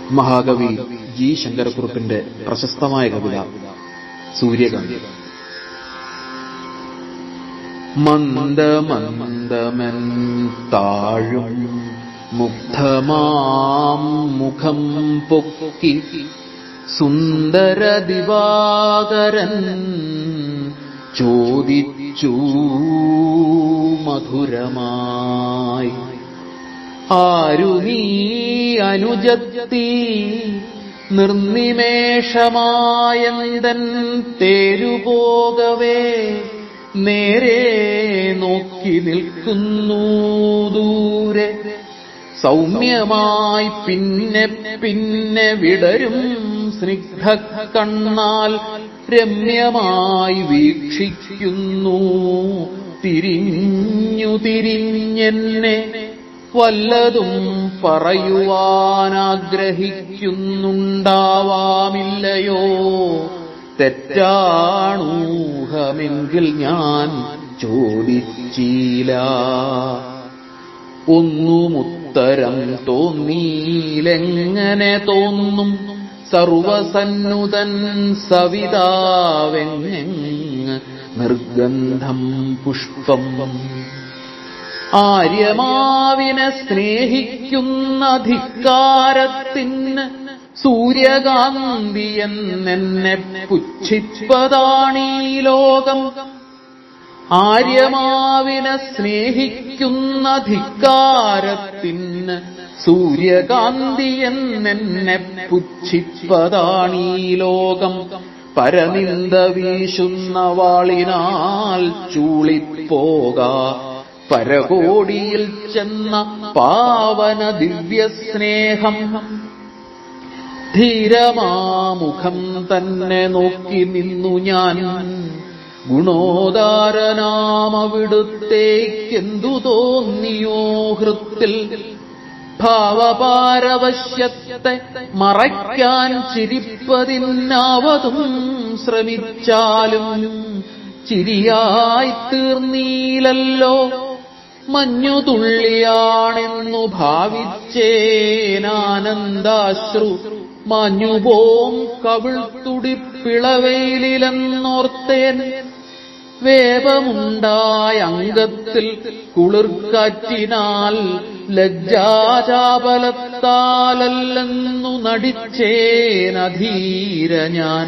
മഹാകവി ജി ശങ്കരക്കുറുപ്പിന്റെ പ്രശസ്തമായ കവിത സൂര്യകാന്തി മന്ദമന്ദമൻ താഴും മുഗ്ധമാം മുഖം പൊക്കി സുന്ദര ദിവാകരൻ ചോദിച്ചു മധുരമായി ആരു നീ അനുജത്തി നിർനിമേഷമായന്തൻ തേരുപോകവേ നേരെ നോക്കി നിൽക്കുന്നു ദൂരെ സൗമ്യമായി പിന്നെ പിന്നെ വിടരും സ്നിഗ്ധ കണ്ണാൽ രമ്യമായി വീക്ഷിക്കുന്നു തിരിഞ്ഞു തിരിഞ്ഞെന്നെ വല്ലതും പറയുവാനാഗ്രഹിക്കുന്നുണ്ടാവാമില്ലയോ തെറ്റാണൂഹമെങ്കിൽ ഞാൻ ചോദിച്ചില്ല ഒന്നുമുത്തരം തോന്നീലെങ്ങനെ തോന്നും സർവസന്നുതൻ സവിതാവെങ്ങ് നിർഗന്ധം പുഷ്പം ആര്യമാവിനെ സ്നേഹിക്കുന്ന ധിക്കാരത്തിന് സൂര്യകാന്തി എന്നെന്നെ പുച്ഛിപ്പതാണീ ലോകം ആര്യമാവിനെ സ്നേഹിക്കുന്ന ധിക്കാരത്തിന് സൂര്യകാന്തി എന്നെന്നെ പുച്ഛിപ്പതാണീ ലോകം പരനിന്ദ വീശുന്ന വാളിനാൽ ചൂളിപ്പോകാ പരകോടിയിൽ ചെന്ന പാവന ദിവ്യസ്നേഹം ധീരമാമുഖം തന്നെ നോക്കി നിന്നു ഞാൻ ഗുണോദാരനാമവിടുത്തേക്കെന്തു തോന്നിയോ ഹൃത്തിൽ ഭാവപാരവശ്യത്തെ മറയ്ക്കാൻ ചിരിപ്പതിനാവതും ശ്രമിച്ചാലും ചിരിയായി തീർന്നീലല്ലോ മഞ്ഞുതുള്ളിയാണെന്നു ഭാവിച്ചേനാനന്ദാശ്രു മഞ്ഞുപോം കവിൾത്തുടിപ്പിളവയിലെന്നോർത്തേൻ വേപമുണ്ടായ അംഗത്തിൽ കുളിർക്കാറ്റിനാൽ ലജ്ജാചാപലത്താലല്ലെന്നു നടിച്ചേനധീര ഞാൻ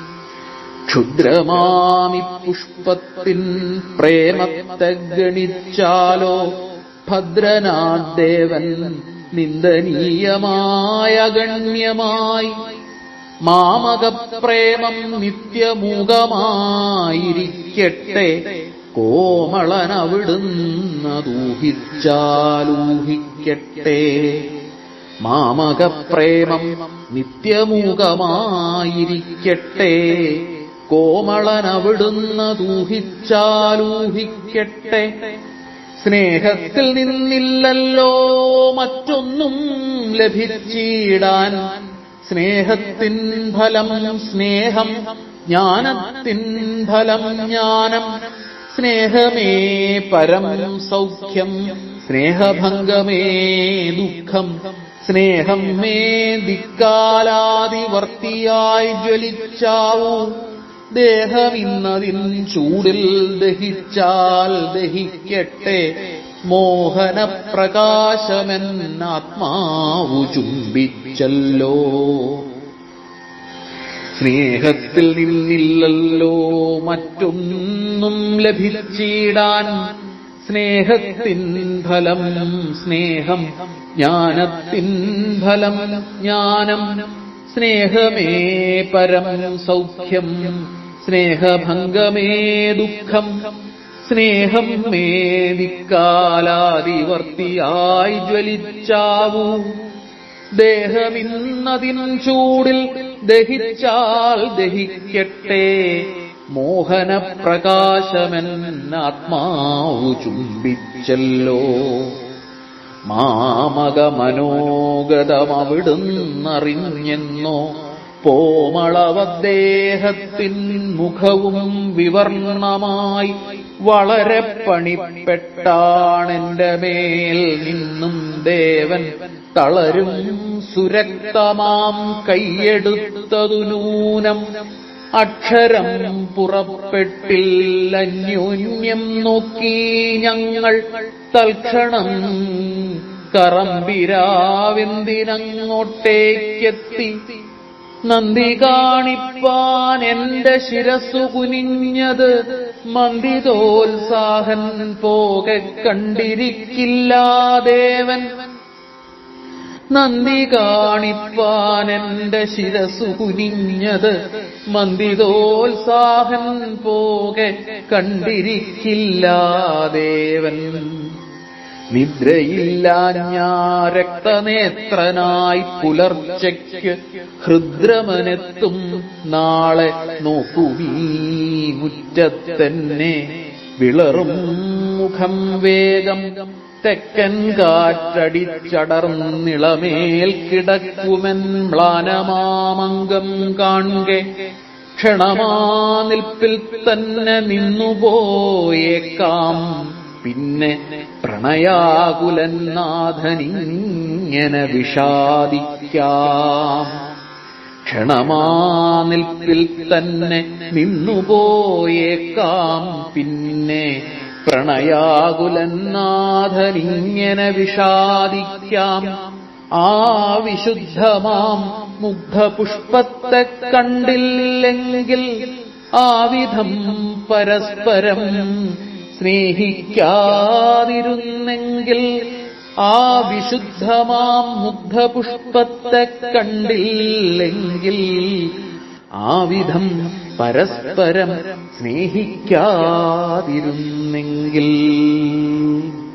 ക്ഷുദ്രമാമി പുഷ്പത്തിൻ പ്രേമത്തെ ഗണിച്ചാലോ ഭദ്രനാദേവൻ നിന്ദനീയമായ ഗണ്യമായി മാമകപ്രേമം നിത്യമൂകമായിരിക്കട്ടെ കോമളനവിടുന്നതൂഹിച്ചാലൂഹിക്കട്ടെ മാമകപ്രേമം നിത്യമൂകമായിരിക്കട്ടെ കോമളനവിടുന്നതൂഹിച്ചാലൂഹിക്കട്ടെ സ്നേഹത്തിൽ നിന്നില്ലല്ലോ മറ്റൊന്നും ലഭിച്ചിടാൻ സ്നേഹത്തിൻ ഫലം സ്നേഹം ജ്ഞാനത്തിൻ ഫലം ജ്ഞാനം സ്നേഹമേ പരം സൗഖ്യം സ്നേഹഭംഗമേ ദുഃഖം സ്നേഹം മേ ദിക്കാലാതിവർത്തിയായി ജ്വലിച്ചാവൂ ദേഹമിന്നതിൻ ചൂടിൽ ദഹിച്ചാൽ ദഹിക്കട്ടെ മോഹനപ്രകാശമെന്നാത്മാവു ചുംബിച്ചല്ലോ സ്നേഹത്തിൽ നിന്നില്ലല്ലോ മറ്റൊന്നും ലഭിച്ചിടാൻ സ്നേഹത്തിൻ ഫലം സ്നേഹം ജ്ഞാനത്തിൻ ഫലം ജ്ഞാനം സ്നേഹമേ പരം സൗഖ്യം സ്നേഹഭംഗമേ ദുഃഖം സ്നേഹം മേ ദിക്കാലാതിവർത്തിയായി ജ്വലിച്ചാവൂ ദേഹമിന്നതിൻ ചൂടിൽ ദഹിച്ചാൽ ദഹിക്കട്ടെ മോഹനപ്രകാശമെന്നാത്മാവു ചുംബിച്ചല്ലോ മാമകമനോഗതമവിടുന്നറിഞ്ഞെന്നോ പോമളവദ്ദേഹത്തിൻ മുഖവും വിവർണമായി വളരെ പണിപ്പെട്ടാണെന്റെ മേൽ നിന്നും ദേവൻ തളരും സുരക്തമാം കൈയെടുത്തതു നൂനം അക്ഷരം പുറപ്പെട്ടില്ല അന്യോന്യം നോക്കി ഞങ്ങൾ തൽക്ഷണം കറമ്പിരാവെന്തിനങ്ങോട്ടേക്കെത്തി നന്ദി കാണിപ്പാൻ എന്റെ ശിരസു കുനിഞ്ഞത് മന്ദിതോത്സാഹൻ പോകെ കണ്ടിരിക്കില്ല ദേവൻ നന്ദി കാണിപ്പാൻ എന്റെ ശിരസു കുനിഞ്ഞത് മന്ദിതോത്സാഹൻ പോകെ കണ്ടിരിക്കില്ല ദേവൻ നിദ്രയില്ല ഞാ രക്തനേത്രനായി പുലർച്ചയ്ക്ക് ഹൃദ്രമനെത്തും നാളെ നോക്കുമീ മുറ്റത്തന്നെ വിളറും മുഖം വേഗം തെക്കൻ കാറ്റടിച്ചടർന്നിളമേൽ കിടക്കുമെൻ മ്ലാനമാമംഗം കാണെ ക്ഷണമാ നിൽപ്പിൽ തന്നെ നിന്നുപോയേക്കാം പിന്നെ പ്രണയാകുലനാഥനിങ്ങനെ വിഷാദിക്കാം ക്ഷണമാ നിൽപ്പിൽ തന്നെ നിന്നുപോയേക്കാം പിന്നെ പ്രണയാകുലനാഥനിങ്ങനെ വിഷാദിക്കാം ആ വിശുദ്ധമാം മുഗ്ധപുഷ്പത്തെ കണ്ടില്ലെങ്കിൽ ആ വിധം പരസ്പരം സ്നേഹിക്കാതിരുന്നെങ്കിൽ ആ വിശുദ്ധമാം മുഗ്ധപുഷ്പത്തെ കണ്ടില്ലെങ്കിൽ ആ വിധം പരസ്പരം സ്നേഹിക്കാതിരുന്നെങ്കിൽ